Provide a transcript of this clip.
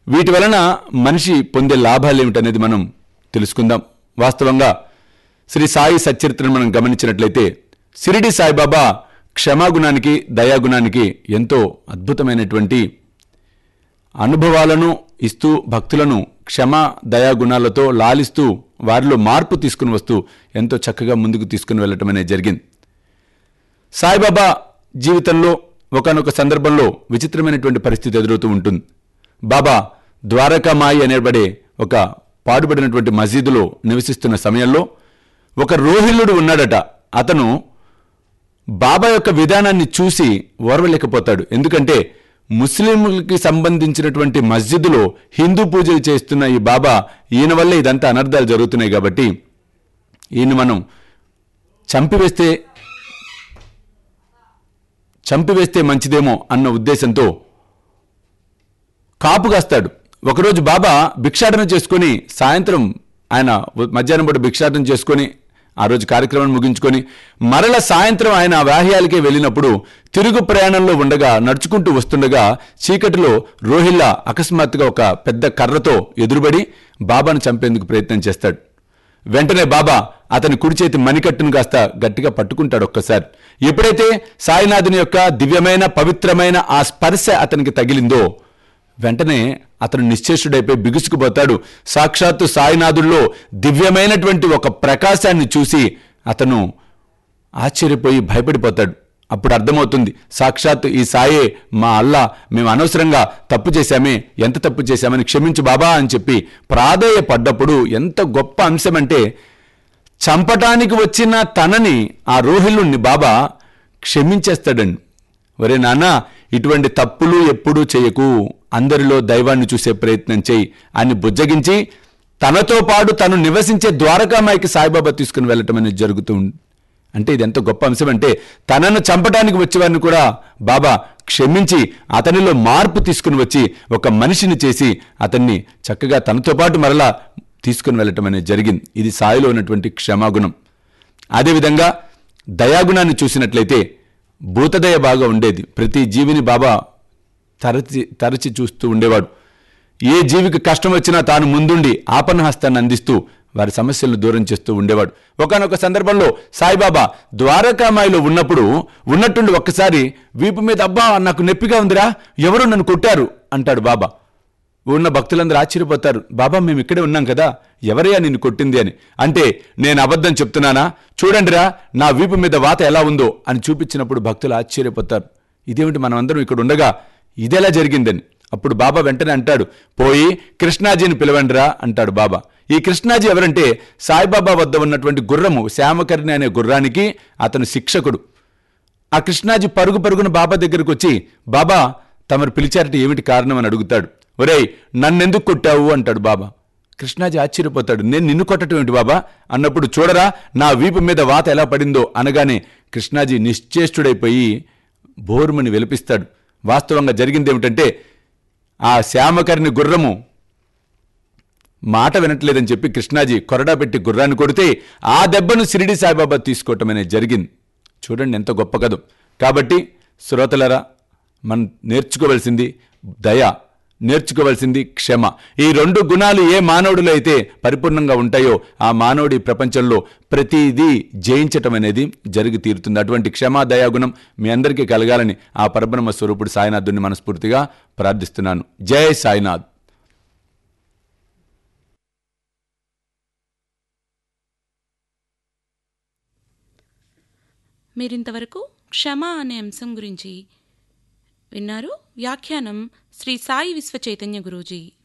వీటి వలన మనిషి పొందే లాభాలు ఏమిటనేది మనం తెలుసుకుందాం వాస్తవంగా శ్రీ సాయి సచ్చరిత్రను మనం గమనించినట్లయితే సిరిడి సాయిబాబా క్షమాగుణానికి దయాగుణానికి ఎంతో అద్భుతమైనటువంటి అనుభవాలను ఇస్తూ భక్తులను క్షమ దయాగుణాలతో లాలిస్తూ వారిలో మార్పు తీసుకుని వస్తూ ఎంతో చక్కగా ముందుకు తీసుకుని వెళ్ళటం అనేది జరిగింది సాయిబాబా జీవితంలో ఒకనొక సందర్భంలో విచిత్రమైనటువంటి పరిస్థితి ఎదురవుతూ ఉంటుంది బాబా ద్వారకామాయి అనేబడే ఒక పాడుబడినటువంటి మసీదులో నివసిస్తున్న సమయంలో ఒక రోహిల్లుడు ఉన్నాడట అతను బాబా యొక్క విధానాన్ని చూసి ఓర్వలేకపోతాడు ఎందుకంటే ముస్లింలకి సంబంధించినటువంటి మస్జిద్లో హిందూ పూజలు చేస్తున్న ఈ బాబా ఈయన వల్లే ఇదంతా అనర్థాలు జరుగుతున్నాయి కాబట్టి ఈయన మనం చంపివేస్తే చంపివేస్తే మంచిదేమో అన్న ఉద్దేశంతో కాపు కాస్తాడు ఒకరోజు బాబా భిక్షాటన చేసుకొని సాయంత్రం ఆయన మధ్యాహ్నం పూట భిక్షాటన చేసుకొని ఆ రోజు కార్యక్రమాన్ని ముగించుకొని మరల సాయంత్రం ఆయన ఆ వాహ్యాలకే వెళ్ళినప్పుడు తిరుగు ప్రయాణంలో ఉండగా నడుచుకుంటూ వస్తుండగా చీకటిలో రోహిల్లా అకస్మాత్తుగా ఒక పెద్ద కర్రతో ఎదురుబడి బాబాను చంపేందుకు ప్రయత్నం చేస్తాడు వెంటనే బాబా అతని కుడి చేతి మణికట్టును కాస్త గట్టిగా పట్టుకుంటాడు ఒక్కసారి ఎప్పుడైతే సాయినాథుని యొక్క దివ్యమైన పవిత్రమైన ఆ స్పర్శ అతనికి తగిలిందో వెంటనే అతను నిశ్చేషుడైపోయి బిగుసుకుపోతాడు సాక్షాత్తు సాయినాథుల్లో దివ్యమైనటువంటి ఒక ప్రకాశాన్ని చూసి అతను ఆశ్చర్యపోయి భయపడిపోతాడు అప్పుడు అర్థమవుతుంది సాక్షాత్ ఈ సాయే మా అల్లా మేము అనవసరంగా తప్పు చేశామే ఎంత తప్పు చేశామని క్షమించు బాబా అని చెప్పి ప్రాధేయపడ్డప్పుడు ఎంత గొప్ప అంశం అంటే చంపటానికి వచ్చిన తనని ఆ రోహిల్లుని బాబా క్షమించేస్తాడండి ఒరే నాన్న ఇటువంటి తప్పులు ఎప్పుడూ చేయకు అందరిలో దైవాన్ని చూసే ప్రయత్నం చేయి అని బుజ్జగించి తనతో పాటు తను నివసించే ద్వారకామాయికి సాయిబాబా తీసుకుని వెళ్ళటం అనేది జరుగుతూ ఉంది అంటే ఇది ఎంత గొప్ప అంశం అంటే తనను చంపటానికి వచ్చేవారిని కూడా బాబా క్షమించి అతనిలో మార్పు తీసుకుని వచ్చి ఒక మనిషిని చేసి అతన్ని చక్కగా తనతో పాటు మరలా తీసుకుని వెళ్ళటం అనేది జరిగింది ఇది సాయిలో ఉన్నటువంటి క్షమాగుణం అదేవిధంగా దయాగుణాన్ని చూసినట్లయితే భూతదయ బాగా ఉండేది ప్రతి జీవిని బాబా తరచి తరచి చూస్తూ ఉండేవాడు ఏ జీవికి కష్టం వచ్చినా తాను ముందుండి ఆపన్నహస్తాన్ని అందిస్తూ వారి సమస్యలను దూరం చేస్తూ ఉండేవాడు ఒకనొక సందర్భంలో సాయిబాబా ద్వారకామాయిలో ఉన్నప్పుడు ఉన్నట్టుండి ఒక్కసారి వీపు మీద అబ్బా నాకు నొప్పిగా ఉందిరా ఎవరు నన్ను కొట్టారు అంటాడు బాబా ఉన్న భక్తులందరూ ఆశ్చర్యపోతారు బాబా మేము ఇక్కడే ఉన్నాం కదా ఎవరయ్యా నిన్ను కొట్టింది అని అంటే నేను అబద్ధం చెప్తున్నానా చూడండిరా నా వీపు మీద వాత ఎలా ఉందో అని చూపించినప్పుడు భక్తులు ఆశ్చర్యపోతారు ఇదేమిటి మనం అందరం ఇక్కడ ఉండగా ఇదెలా జరిగిందని అప్పుడు బాబా వెంటనే అంటాడు పోయి కృష్ణాజీని పిలవండిరా అంటాడు బాబా ఈ కృష్ణాజీ ఎవరంటే సాయిబాబా వద్ద ఉన్నటువంటి గుర్రము శ్యామకర్ణి అనే గుర్రానికి అతను శిక్షకుడు ఆ కృష్ణాజీ పరుగు పరుగున బాబా దగ్గరకు వచ్చి బాబా తమరు పిలిచారట ఏమిటి కారణం అని అడుగుతాడు ఒరేయ్ నన్నెందుకు కొట్టావు అంటాడు బాబా కృష్ణాజీ ఆశ్చర్యపోతాడు నేను నిన్ను కొట్టడం ఏంటి బాబా అన్నప్పుడు చూడరా నా వీపు మీద వాత ఎలా పడిందో అనగానే కృష్ణాజీ నిశ్చేష్టుడైపోయి బోరుమని వెలిపిస్తాడు వాస్తవంగా జరిగింది ఏమిటంటే ఆ శ్యామకర్ణి గుర్రము మాట వినట్లేదని చెప్పి కృష్ణాజీ కొరడా పెట్టి గుర్రాన్ని కొడితే ఆ దెబ్బను సిరిడి సాయిబాబా తీసుకోవటం అనేది జరిగింది చూడండి ఎంత గొప్ప కథ కాబట్టి శ్రోతలరా మనం నేర్చుకోవలసింది దయ నేర్చుకోవలసింది క్షమ ఈ రెండు గుణాలు ఏ మానవుడిలో అయితే పరిపూర్ణంగా ఉంటాయో ఆ మానవుడి ప్రపంచంలో ప్రతిదీ జయించటం అనేది జరిగి తీరుతుంది అటువంటి క్షమా దయాగుణం మీ అందరికీ కలగాలని ఆ పరబ్రహ్మ స్వరూపుడు సాయినాథుని మనస్ఫూర్తిగా ప్రార్థిస్తున్నాను జై సాయినాథ్ మీరింతవరకు క్షమ అనే అంశం గురించి విన్నారు వ్యాఖ్యానం శ్రీ సాయి విశ్వ చైతన్య గురూజీ